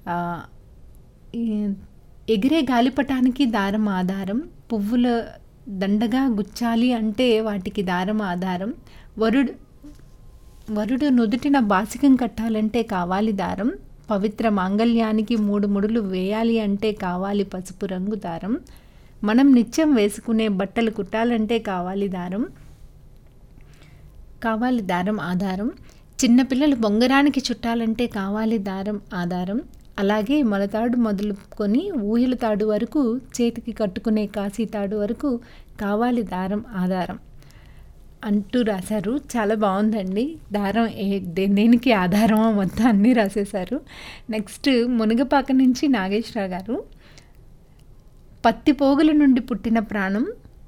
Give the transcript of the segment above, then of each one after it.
ఆహ్, ఈ ఎగిరే గాలిపటానికి దారం ఆధారం. పువ్వుల దండగా గుచ్చాలి అంటే వాటికి దారం ఆధారం. వరుడు వరుడు నుదుటిన బాసికం కట్టాలంటే కావాలి దారం. పవిత్ర మాంగల్యానికి మూడు ముడులు వేయాలి అంటే కావాలి పసుపు రంగు దారం. మనం నిత్యం వేసుకునే బట్టలు కుట్టాలంటే కావాలి దారం. కావాలి దారం ఆధారం. చిన్న పిల్లలు బొంగరానికి చుట్టాలంటే కావాలి దారం ఆధారం. అలాగే మొలతాడు మొదలుకొని ఊయల తాడు వరకు చేతికి కట్టుకునే కాశీ తాడు వరకు కావాలి దారం ఆధారం. అంటూ రాశారు. చాలా బావుందండి. దారం ఏ దే దేనికి ఆధారమో మొత్తం అన్నీ రాసేశారు. నెక్స్ట్ మునగపాక నుంచి నాగేశ్వరరావు గారు. పత్తి పోగుల నుండి పుట్టిన ప్రాణం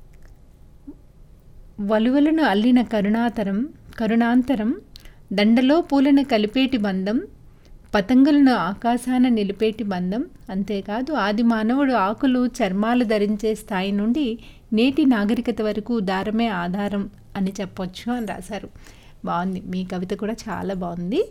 వలువలను అల్లిన కరుణాతరం కరుణాంతరం దండలో పూలను కలిపేటి బంధం పతంగులను ఆకాశాన నిలిపేటి బంధం అంతేకాదు ఆది మానవుడు ఆకులు చర్మాలు ధరించే స్థాయి నుండి నేటి నాగరికత వరకు దారమే ఆధారం అని చెప్పొచ్చు అని రాశారు. బావుంది. మీ కవిత కూడా చాలా బావుంది.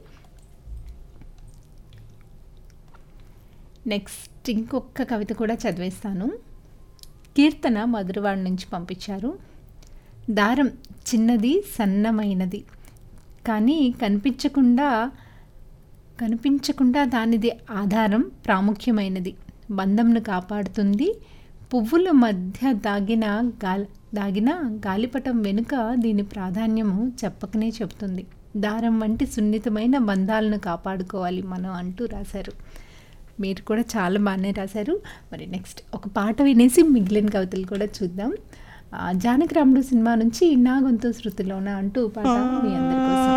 నెక్స్ట్ ఇంకొక కవిత కూడా చదివేస్తాను. కీర్తన మధురవాడ నుంచి పంపించారు. దారం చిన్నది సన్నమైనది. కానీ కనిపించకుండా కనిపించకుండా దానిది ఆధారం ప్రాముఖ్యమైనది. బంధంను కాపాడుతుంది. పువ్వుల మధ్య దాగిన గాల్ దాగిన గాలిపటం వెనుక దీని ప్రాధాన్యము చెప్పకనే చెబుతుంది. దారం వంటి సున్నితమైన బంధాలను కాపాడుకోవాలి మనం అంటూ రాశారు. మీరు కూడా చాలా బానే రాశారు. మరి నెక్స్ట్ ఒక పాట వినేసి మిగిలిన కవితలు కూడా చూద్దాం. ఆహ్, 'జానకి రాముడు' సినిమా నుంచి 'నా గొంతు శృతిలోన' అంటూ పాట మీ అందరి కోసం.